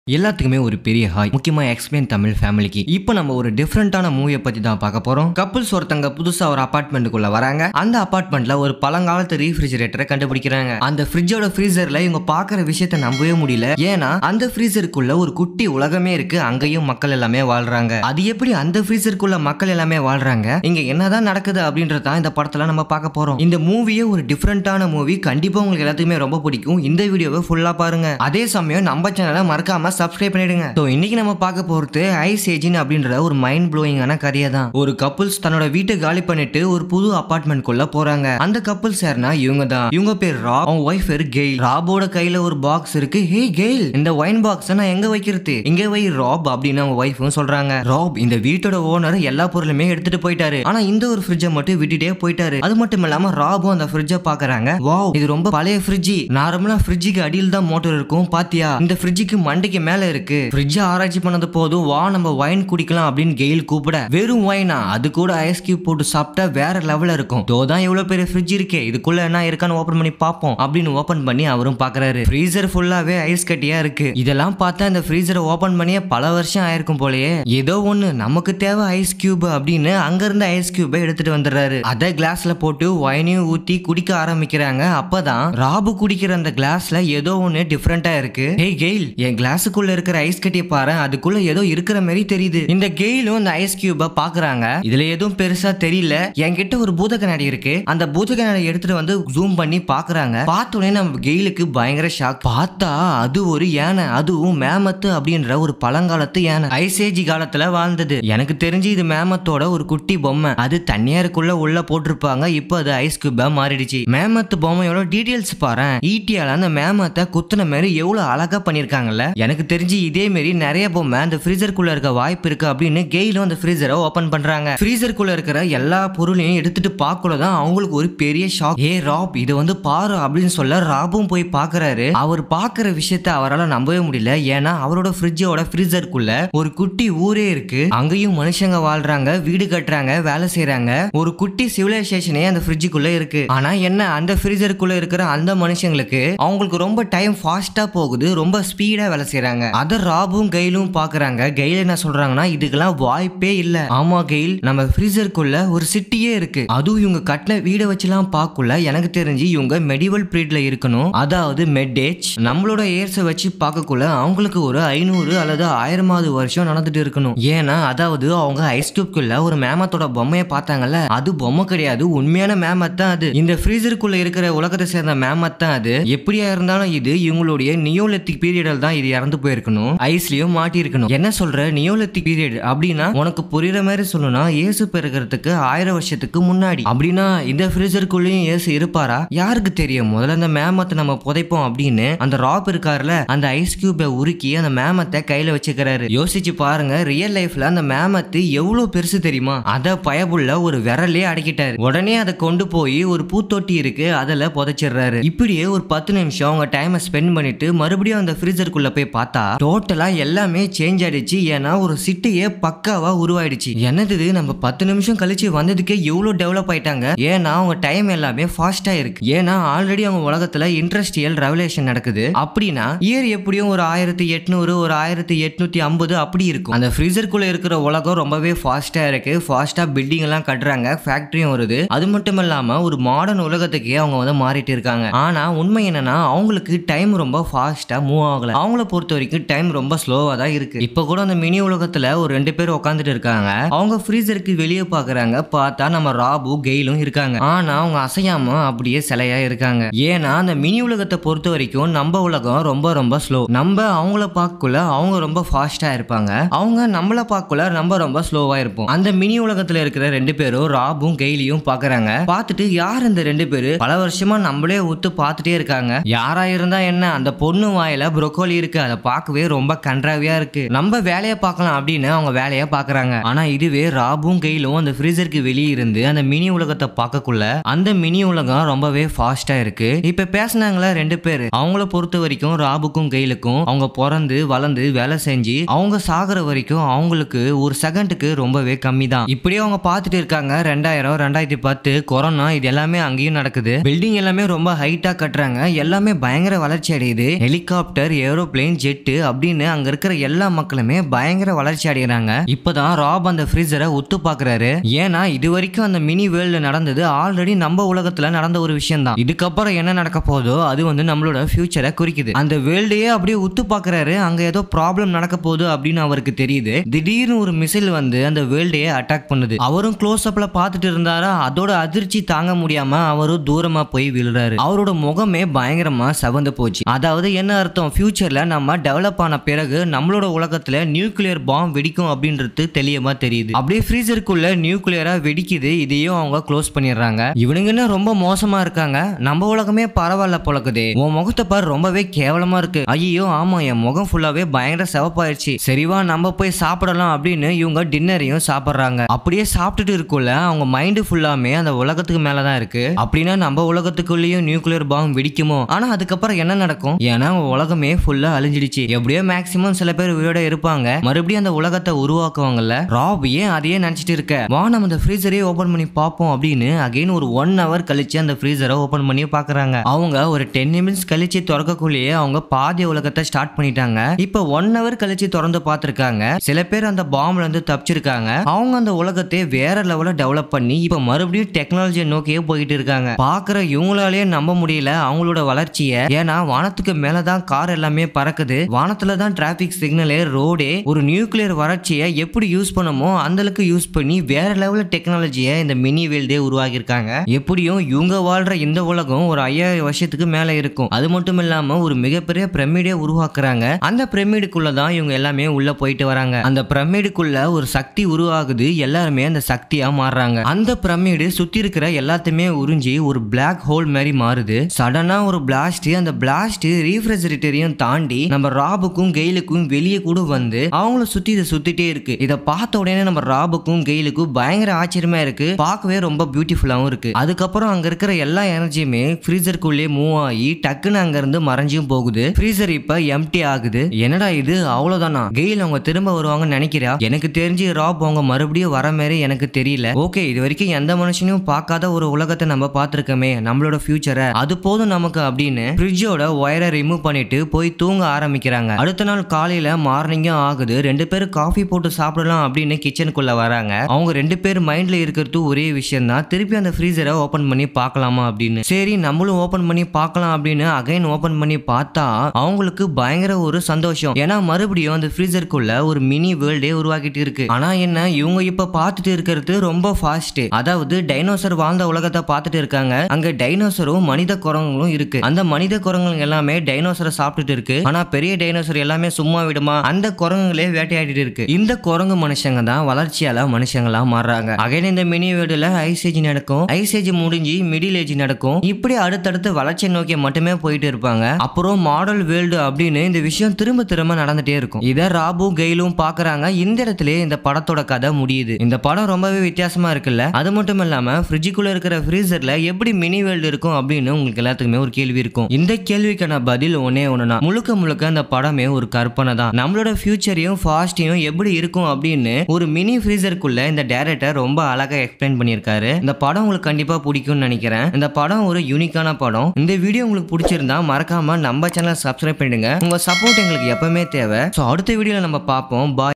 எல்லாத்துக்குமே ஒரு பெரிய ஹாய் முக்கியமா எக்ஸ்பிளைன் தமிழ் ஃபேமிலிக்கு இப்போ நம்ம ஒரு டிஃப்ரெண்டான மூவியை பத்தி தான் பார்க்க போறோம் கப்புள்ஸ் ஒருத்தங்க புதுசா ஒரு அபார்ட்மெண்ட்டுக்குள்ள வராங்க அந்த அபார்ட்மெண்ட்ல ஒரு பழங்காலத்து ரீஃப்ரிஜரேட்டரை கண்டுபிடிக்கிறாங்க அந்த ஃப்ரிட்ஜோட ஃப்ரீசர்ல இவங்க பார்க்குற விஷயத்த நம்பவே முடியல ஏன்னா அந்த ஃப்ரீசருக்குள்ள ஒரு குட்டி உலகமே இருக்கு அங்கேயும் மக்கள் எல்லாமே வாழ்றாங்க அது எப்படி அந்த ஃப்ரீசருக்குள்ள மக்கள் எல்லாமே வாழ்றாங்க இங்க என்னதான் நடக்குது அப்படின்றது தான் இந்த படத்துல நம்ம பார்க்க போறோம் இந்த மூவியே ஒரு டிஃப்ரெண்டான மூவி கண்டிப்பா உங்களுக்கு எல்லாத்துக்குமே ரொம்ப பிடிக்கும் இந்த வீடியோவை ஃபுல்லா பாருங்க அதே சமயம் நம்ம சேனலை மறக்காம சப்ஸ்கிரைப் பண்ணிடுங்க ஸோ இன்னைக்கு நம்ம பார்க்க போறது ஐஸ் ஏஜின் அப்படின்ற ஒரு மைண்ட் ப்ளோயிங்கான கதையை தான் ஒரு கப்புள்ஸ் தன்னோட வீட்டை காலி பண்ணிட்டு ஒரு புது அபார்ட்மெண்ட் குள்ள போறாங்க அந்த கப்புள்ஸ் யாருன்னா இவங்க தான் இவங்க பேர் ராப் அவங்க ஒய்ஃப் பேர் கெயில் ராபோட கையில ஒரு பாக்ஸ் இருக்கு ஹே கெயில் இந்த ஒயின் பாக்ஸ் நான் எங்க வைக்கிறது இங்க வை ராப் அப்படின்னு அவங்க ஒய்ஃபும் சொல்றாங்க ராப் இந்த வீட்டோட ஓனர் எல்லா பொருளுமே எடுத்துட்டு போயிட்டாரு ஆனா இந்த ஒரு ஃப்ரிட்ஜை மட்டும் விட்டுட்டே போயிட்டாரு அது மட்டும் இல்லாம ராபும் அந்த ஃப்ரிட்ஜை பாக்குறாங்க வாவ் இது ரொம்ப பழைய ஃப்ரிட்ஜ் நார்மலா ஃப்ரிட்ஜுக்கு அடியில் தான் மோட்டர் இருக்கும் பாத்தியா இந்த ஃப்ரிட்ஜுக்கு மண்டைக்கு மேல இருக்கு ஃப்ரிட்ஜ் ஆராய்ச்சி பண்ணது போதும் வா நம்ம வைன் குடிக்கலாம் அப்படின்னு கெயில் கூப்பிட வெறும் வைனா அது கூட ஐஸ் கியூப் போட்டு சாப்பிட்டா வேற லெவல்ல இருக்கும் தோதான் எவ்வளவு பெரிய ஃப்ரிட்ஜ் இருக்கே இதுக்குள்ள என்ன இருக்கான்னு ஓபன் பண்ணி பார்ப்போம் அப்படின்னு ஓபன் பண்ணி அவரும் பாக்குறாரு ஃப்ரீசர் ஃபுல்லாவே ஐஸ் கட்டியா இருக்கு இதெல்லாம் பார்த்தா இந்த ஃப்ரீசரை ஓபன் பண்ணியே பல வருஷம் ஆயிருக்கும் போலயே ஏதோ ஒண்ணு நமக்கு தேவை ஐஸ் கியூப் அப்படின்னு அங்க இருந்த ஐஸ் கியூபை எடுத்துட்டு வந்துடுறாரு அத கிளாஸ்ல போட்டு ஒயினையும் ஊத்தி குடிக்க ஆரம்பிக்கிறாங்க அப்பதான் ராபு குடிக்கிற அந்த கிளாஸ்ல ஏதோ ஒண்ணு டிஃப்ரெண்டா இருக்கு ஹே கெயில் என் கிளாஸுக்குள்ள இருக்கிற ஐஸ் கட்டியை பாரு அதுக்குள்ள ஏதோ இருக்கிற மாதிரி தெரியுது இந்த கெயிலும் இந்த ஐஸ் கியூப பாக்குறாங்க இதுல எதுவும் பெருசா தெரியல என்கிட்ட ஒரு பூத கண்ணாடி இருக்கு அந்த பூத கண்ணாடி எடுத்துட்டு வந்து ஜூம் பண்ணி பாக்குறாங்க பார்த்த உடனே நம்ம கெயிலுக்கு பயங்கர ஷாக் பார்த்தா அது ஒரு யானை அதுவும் மேமத்து அப்படின்ற ஒரு பழங்காலத்து யானை ஐசேஜி காலத்துல வாழ்ந்தது எனக்கு தெரிஞ்சு இது மேமத்தோட ஒரு குட்டி பொம்மை அது தண்ணியாருக்குள்ள உள்ள போட்டிருப்பாங்க இப்போ அது ஐஸ் கியூபா மாறிடுச்சு மேமத்து பொம்மையோட டீடைல்ஸ் பாரு ஈட்டியால அந்த மேமத்தை குத்துன மாதிரி எவ்வளவு அழகா பண்ணிருக்காங்கல்ல எனக்கு தெரிஞ்சு இதே மாதிரி நிறைய பொம்மை அந்த ஃப்ரீசருக்குள்ள இருக்க வாய்ப்பு இருக்கு அப்படின்னு கெயிலும் அந்த ஃப்ரீசரை ஓபன் பண்றாங்க ஃப்ரீசருக்குள்ள இருக்கிற எல்லா பொருளையும் எடுத்துட்டு பார்க்கல தான் அவங்களுக்கு ஒரு பெரிய ஷாக் ஏ ராப் இது வந்து பாரு அப்படின்னு சொல்ல ராபும் போய் பாக்குறாரு அவர் பாக்குற விஷயத்த அவரால் நம்பவே முடியல ஏன்னா அவரோட ஃப்ரிட்ஜோட ஃப்ரீசருக்குள்ள ஒரு குட்டி ஊரே இருக்கு அங்கேயும் மனுஷங்க வாழ்றாங்க வீடு கட்டுறாங்க வேலை செய்றாங்க ஒரு குட்டி சிவிலைசேஷனே அந்த ஃப்ரிட்ஜுக்குள்ள இருக்கு ஆனா என்ன அந்த ஃப்ரீசருக்குள்ள இருக்கிற அந்த மனுஷங்களுக்கு அவங்களுக்கு ரொம்ப டைம் ஃபாஸ்டா போகுது ரொம்ப ஸ்பீடா வேலை செய்றாங்க அத ராபும் கெயிலும் பாக்குறாங்க கெயில் என்ன சொல்றாங்கன்னா இதுக்கெல்லாம் வாய்ப்பே இல்ல ஆமா கெயில் நம்ம ஃப்ரீசருக்குள்ள ஒரு சிட்டியே இருக்கு அதுவும் இவங்க கட்டின வீடை வச்சுலாம் பார்க்கல எனக்கு தெரிஞ்சு இவங்க மெடிவல் பீரியட்ல இருக்கணும் அதாவது மெட்டேஜ் நம்மளோட ஏர்ஸை வச்சு பார்க்கக்குள்ள அவங்களுக்கு ஒரு ஐநூறு அல்லது ஆயிரமாவது வருஷம் நடந்துட்டு இருக்கணும் ஏன்னா அதாவது அவங்க ஐஸ் கியூப்குள்ள ஒரு மேமத்தோட பொம்மையை பார்த்தாங்கல்ல அது பொம்மை கிடையாது உண்மையான மேமத் தான் அது இந்த ஃப்ரீசருக்குள்ள இருக்கிற உலகத்தை சேர்ந்த மேமத் தான் அது எப்படியா இருந்தாலும் இது இவங்களுடைய நியோலித்திக் பீரியடில் தான் இது இறந்து போயிருக்கணும் ஐஸ்லயும் மாட்டி இருக்கணும் என்ன சொல்ற நியோலித்திக் பீரியட் அப்படின்னா உனக்கு புரியுற மாதிரி சொல்லணும்னா இயேசு பிறக்கிறதுக்கு ஆயிரம் வருஷத்துக்கு முன்னாடி அப்படின்னா இந்த ஃப்ரீசருக்குள்ளேயும் இயேசு இருப்பாரா யாருக்கு தெரியும் முதல்ல அந்த மேமத்தை நம்ம புதைப்போம் அப்படின்னு அந்த ராப் இருக்காருல அந்த ஐஸ் கியூபை உருக்கி அந்த மேமத்தை கையில வச்சுக்கிறாரு யோசிச்சு பாருங்க ரியல் லைஃப்ல அந்த மேமத்து எவ்வளவு பெருசு தெரியுமா அத பயபுள்ள ஒரு விரலே அடக்கிட்டாரு உடனே அதை கொண்டு போய் ஒரு பூத்தொட்டி இருக்கு அதுல புதைச்சிடுறாரு இப்படியே ஒரு பத்து நிமிஷம் அவங்க டைமை ஸ்பெண்ட் பண்ணிட்டு மறுபடியும் அந்த ஃப்ரீசருக்குள்ள போய் பார்த்தா டோட்டலா எல்லாமே சேஞ்ச் ஆயிடுச்சு ஏன்னா ஒரு சிட்டியே பக்காவா உருவாயிடுச்சு என்னது இது நம்ம பத்து நிமிஷம் கழிச்சு வந்ததுக்கே எவ்வளவு டெவலப் ஆயிட்டாங்க ஏன்னா அவங்க டைம் எல்லாமே ஃபாஸ்டா இருக்கு ஏன்னா ஆல்ரெடி அவங்க உலகத்துல இண்டஸ்ட்ரியல் ரெவலேஷன் நடக்குது அப்படின்னா இயர் எப்படியும் ஒரு ஆயிரத்தி எட்நூறு ஒரு ஆயிரத்தி எட்நூத்தி ஐம்பது அப்படி இருக்கும் அந்த ஃப்ரீசருக்குள்ள இருக்கிற உலகம் ரொம்பவே ஃபாஸ்டா இருக்கு ஃபாஸ்டா பில்டிங் எல்லாம் கட்டுறாங்க ஃபேக்டரியும் வருது அது மட்டும் இல்லாம ஒரு மாடர்ன் உலகத்துக்கே அவங்க வந்து மாறிட்டு இருக்காங்க ஆனா உண்மை என்னன்னா அவங்களுக்கு டைம் ரொம்ப ஃபாஸ்டா மூவ் ஆகல அவங்கள பொறுத்த வரைக்கும் டைம் ரொம்ப ஸ்லோவா தான் இருக்கு இப்ப கூட அந்த மினி உலகத்துல ஒரு ரெண்டு பேர் உட்காந்துட்டு இருக்காங்க அவங்க ஃப்ரீசருக்கு வெளியே பாக்குறாங்க பார்த்தா நம்ம ராபு கெயிலும் இருக்காங்க ஆனா அவங்க அசையாம அப்படியே சிலையா இருக்காங்க ஏன்னா அந்த மினி உலகத்தை பொறுத்த வரைக்கும் நம்ம உலகம் ரொம்ப ரொம்ப ஸ்லோ நம்ம அவங்கள பார்க்கக்குள்ள அவங்க ரொம்ப ஃபாஸ்டா இருப்பாங்க அவங்க நம்மள பார்க்கக்குள்ள நம்ம ரொம்ப ஸ்லோவா இருப்போம் அந்த மினி உலகத்துல இருக்கிற ரெண்டு பேரும் ராபும் கெயிலியும் பாக்குறாங்க பார்த்துட்டு யார் இந்த ரெண்டு பேரு பல வருஷமா நம்மளே ஒத்து பார்த்துட்டே இருக்காங்க யாரா இருந்தா என்ன அந்த பொண்ணு வாயில புரோக்கோலி இருக்கு அதை பார்க்கவே ரொம்ப கன்றாவியா இருக்கு நம்ம வேலையை பார்க்கலாம் அப்படின்னு அவங்க வேலையை பார்க்கறாங்க ஆனா இதுவே ராபும் கெயிலும் அந்த ஃப்ரீசருக்கு வெளியே இருந்து அந்த மினி உலகத்தை பார்க்கக்குள்ள அந்த மினி உலகம் ரொம்பவே ஃபாஸ்டா இருக்கு இப்ப பேசினாங்களா ரெண்டு பேர் அவங்கள பொறுத்த வரைக்கும் ராபுக்கும் கெயிலுக்கும் அவங்க பிறந்து வளர்ந்து வேலை செஞ்சு அவங்க சாகுற வரைக்கும் அவங்களுக்கு ஒரு செகண்டுக்கு ரொம்பவே கம்மி தான் இப்படியே அவங்க பார்த்துட்டு இருக்காங்க ரெண்டாயிரம் ரெண்டாயிரத்தி பத்து கொரோனா இது எல்லாமே அங்கேயும் நடக்குது பில்டிங் எல்லாமே ரொம்ப ஹைட்டா கட்டுறாங்க எல்லாமே பயங்கர வளர்ச்சி அடையுது ஹெலிகாப்டர் ஏரோப்ளேன் ஜெட் செட்டு அப்படின்னு அங்க இருக்கிற எல்லா மக்களுமே பயங்கர வளர்ச்சி அடைகிறாங்க இப்பதான் ராப் அந்த ஃப்ரீசரை உத்து பாக்குறாரு ஏன்னா இது வரைக்கும் அந்த மினி வேர்ல்டு நடந்தது ஆல்ரெடி நம்ம உலகத்துல நடந்த ஒரு விஷயம் தான் இதுக்கப்புறம் என்ன நடக்க போதோ அது வந்து நம்மளோட ஃபியூச்சரை குறிக்குது அந்த வேர்ல்டையே அப்படியே உத்து பாக்குறாரு அங்க ஏதோ ப்ராப்ளம் நடக்க போகுது அப்படின்னு அவருக்கு தெரியுது திடீர்னு ஒரு மிசைல் வந்து அந்த வேர்ல்டையே அட்டாக் பண்ணுது அவரும் க்ளோஸ் அப்ல பார்த்துட்டு இருந்தாரா அதோட அதிர்ச்சி தாங்க முடியாம அவரும் தூரமா போய் விழுறாரு அவரோட முகமே பயங்கரமா செவந்து போச்சு அதாவது என்ன அர்த்தம் ஃபியூச்சர்ல நம்ம டெவலப் ஆன பிறகு நம்மளோட உலகத்துல நியூக்ளியர் பாம் வெடிக்கும் அப்படின்றது தெளியமா தெரியுது அப்படியே ஃப்ரீசருக்குள்ள நியூக்ளியரா வெடிக்குது இதையும் அவங்க க்ளோஸ் பண்ணிடுறாங்க இவனுங்க என்ன ரொம்ப மோசமா இருக்காங்க நம்ம உலகமே பரவாயில்ல பொழக்குதே உன் முகத்தை பாரு ரொம்பவே கேவலமா இருக்கு ஐயோ ஆமா என் முகம் ஃபுல்லாவே பயங்கர சிவப்பாயிருச்சு சரிவா நம்ம போய் சாப்பிடலாம் அப்படின்னு இவங்க டின்னரையும் சாப்பிடுறாங்க அப்படியே சாப்பிட்டுட்டு இருக்குள்ள அவங்க மைண்டு ஃபுல்லாமே அந்த உலகத்துக்கு மேலதான் இருக்கு அப்படின்னா நம்ம உலகத்துக்குள்ளேயும் நியூக்ளியர் பாம் வெடிக்குமோ ஆனா அதுக்கப்புறம் என்ன நடக்கும் ஏன்னா அவங்க உலகமே ஃபுல்லா அழிஞ்சிடுச்சு எப்படியோ மேக்சிமம் சில பேர் உயிரோட இருப்பாங்க மறுபடியும் அந்த உலகத்தை உருவாக்குவாங்கல்ல ராப் ஏன் அதையே நினைச்சிட்டு இருக்க வா நம்ம அந்த ஃப்ரீசரே ஓபன் பண்ணி பார்ப்போம் அப்படின்னு அகைன் ஒரு ஒன் ஹவர் கழிச்சு அந்த ஃப்ரீசரை ஓபன் பண்ணி பாக்குறாங்க அவங்க ஒரு டென் நிமிட்ஸ் கழிச்சு திறக்கக்குள்ளேயே அவங்க பாதி உலகத்தை ஸ்டார்ட் பண்ணிட்டாங்க இப்போ ஒன் ஹவர் கழிச்சு திறந்து பார்த்திருக்காங்க சில பேர் அந்த பாம்ல இருந்து தப்பிச்சிருக்காங்க அவங்க அந்த உலகத்தை வேற லெவல்ல டெவலப் பண்ணி இப்போ மறுபடியும் டெக்னாலஜியை நோக்கியே போயிட்டு இருக்காங்க பாக்குற இவங்களாலேயே நம்ப முடியல அவங்களோட வளர்ச்சியை ஏன்னா வானத்துக்கு மேலதான் கார் எல்லாமே பறக்குது வானத்துல தான் டிராபிக் சிக்னலே ரோடே ஒரு நியூக்ளியர் வளர்ச்சியை எப்படி யூஸ் பண்ணுமோ அந்த அளவுக்கு யூஸ் பண்ணி வேற லெவல்ல டெக்னாலஜியை இந்த மினி வேல்டே உருவாக்கியிருக்காங்க எப்படியும் இவங்க வாழ்ற இந்த உலகம் ஒரு ஐயாயிரம் வருஷத்துக்கு மேல இருக்கும் அது மட்டும் இல்லாம ஒரு மிகப்பெரிய பிரமிடே உருவாக்குறாங்க அந்த பிரமிடுக்குள்ள தான் இவங்க எல்லாமே உள்ள போயிட்டு வராங்க அந்த பிரமிடுக்குள்ள ஒரு சக்தி உருவாகுது எல்லாருமே அந்த சக்தியா மாறுறாங்க அந்த பிரமிடு சுத்தி இருக்கிற எல்லாத்தையுமே உறிஞ்சி ஒரு பிளாக் ஹோல் மாதிரி மாறுது சடனா ஒரு பிளாஸ்ட் அந்த பிளாஸ்ட் ரீஃப்ரிஜரேட்டரையும் தாண்டி நம்ம ராபுக்கும் கெயிலுக்கும் வெளியே கூட வந்து அவங்கள சுத்தி இதை சுத்திட்டே இருக்கு இதை பார்த்த உடனே நம்ம ராபுக்கும் கெயிலுக்கும் பயங்கர ஆச்சரியமா இருக்கு பார்க்கவே ரொம்ப பியூட்டிஃபுல்லாவும் இருக்கு அதுக்கப்புறம் அங்க இருக்கிற எல்லா எனர்ஜியுமே ஃப்ரீசருக்குள்ளே மூவ் ஆகி டக்குன்னு அங்க இருந்து மறைஞ்சும் போகுது ஃப்ரீசர் இப்ப எம்டி ஆகுது என்னடா இது அவ்வளவுதானா கெயில் அவங்க திரும்ப வருவாங்கன்னு நினைக்கிறா எனக்கு தெரிஞ்சு ராப் அவங்க மறுபடியும் வர மாதிரி எனக்கு தெரியல ஓகே இது வரைக்கும் எந்த மனுஷனையும் பார்க்காத ஒரு உலகத்தை நம்ம பார்த்திருக்கோமே நம்மளோட ஃபியூச்சரை அது போதும் நமக்கு அப்படின்னு ஃப்ரிட்ஜோட ஒயரை ரிமூவ் பண்ணிட்டு போய் தூங்க ஆரம்பிக்கிறாங்க அடுத்த நாள் காலையில மார்னிங்கும் ஆகுது ரெண்டு பேரும் காஃபி போட்டு சாப்பிடலாம் அப்படின்னு கிச்சனுக்குள்ள வராங்க அவங்க ரெண்டு பேர் மைண்ட்ல இருக்கிறது ஒரே விஷயம் தான் திருப்பி அந்த ஃப்ரீசரை ஓபன் பண்ணி பார்க்கலாமா அப்படின்னு சரி நம்மளும் ஓபன் பண்ணி பார்க்கலாம் அப்படின்னு அகைன் ஓபன் பண்ணி பார்த்தா அவங்களுக்கு பயங்கர ஒரு சந்தோஷம் ஏன்னா மறுபடியும் அந்த ஃப்ரீசருக்குள்ள ஒரு மினி வேர்ல்டே உருவாக்கிட்டு இருக்கு ஆனா என்ன இவங்க இப்ப பார்த்துட்டு இருக்கிறது ரொம்ப ஃபாஸ்ட் அதாவது டைனோசர் வாழ்ந்த உலகத்தை பார்த்துட்டு இருக்காங்க அங்க டைனோசரும் மனித குரங்குகளும் இருக்கு அந்த மனித குரங்குகள் எல்லாமே டைனோசரை சாப்பிட்டுட்டு இருக்கு ஆனா பெரிய டைனோசர் எல்லாமே சும்மா விடுமா அந்த குரங்குகளே வேட்டையாடிட்டு இருக்கு இந்த குரங்கு மனுஷங்க தான் வளர்ச்சியால மனுஷங்களா மாறுறாங்க அகைன் இந்த மினி வேர்டுல ஐஸ் ஏஜ் நடக்கும் ஐஸ் ஏஜ் முடிஞ்சு மிடில் ஏஜ் நடக்கும் இப்படி அடுத்தடுத்து வளர்ச்சியை நோக்கி மட்டுமே போயிட்டு இருப்பாங்க அப்புறம் மாடல் வேர்ல்டு அப்படின்னு இந்த விஷயம் திரும்ப திரும்ப நடந்துட்டே இருக்கும் இதை ராபும் கெயிலும் பாக்குறாங்க இந்த இடத்துல இந்த படத்தோட கதை முடியுது இந்த படம் ரொம்பவே வித்தியாசமா இருக்குல்ல அது மட்டும் இல்லாம ஃப்ரிட்ஜுக்குள்ள இருக்கிற ஃப்ரீசர்ல எப்படி மினி வேர்ல்டு இருக்கும் அப்படின்னு உங்களுக்கு எல்லாத்துக்குமே ஒரு கேள்வி இருக்கும் இந்த கேள்விக்கான பதில் ஒன்னே ஒண்ணுனா முழுக்க முழுக்க அந்த படமே ஒரு கற்பனை தான் நம்மளோட ஃபியூச்சரையும் ஃபாஸ்டையும் எப்படி இருக்கும் அப்படின்னு ஒரு மினி ஃப்ரீசருக்குள்ள இந்த டேரக்டர் ரொம்ப அழகா எக்ஸ்பிளைன் பண்ணியிருக்காரு இந்த படம் உங்களுக்கு கண்டிப்பா பிடிக்கும்னு நினைக்கிறேன் இந்த படம் ஒரு யூனிக்கான படம் இந்த வீடியோ உங்களுக்கு பிடிச்சிருந்தா மறக்காம நம்ம சேனலை சப்ஸ்கிரைப் பண்ணிடுங்க உங்க சப்போர்ட் எங்களுக்கு எப்பவுமே தேவை ஸோ அடுத்த வீடியோல நம்ம பார்ப்போம் பாய்